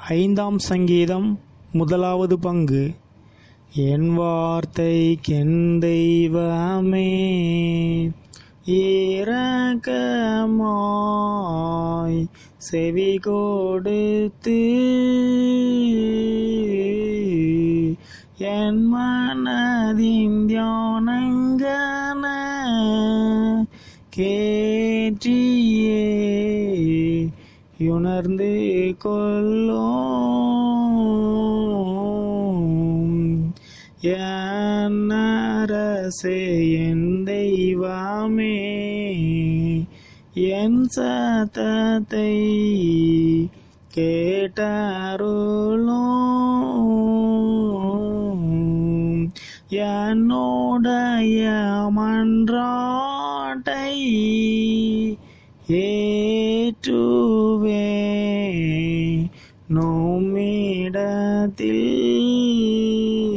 ஐந்தாம் சங்கீதம் முதலாவது பங்கு என் வார்த்தைக்கென் தெய்வமே இரக்கமாய் செவி கொடுத்து என் மனதின் தியானங்கன கேற்றியே உணர்ந்து கொள்ளோம் என் அரசே என் தெய்வமே என் சத்தத்தை கேட்டருளும் என்னுடைய மன்றாட்டை ஏற்றுவே நோமிடத்தில்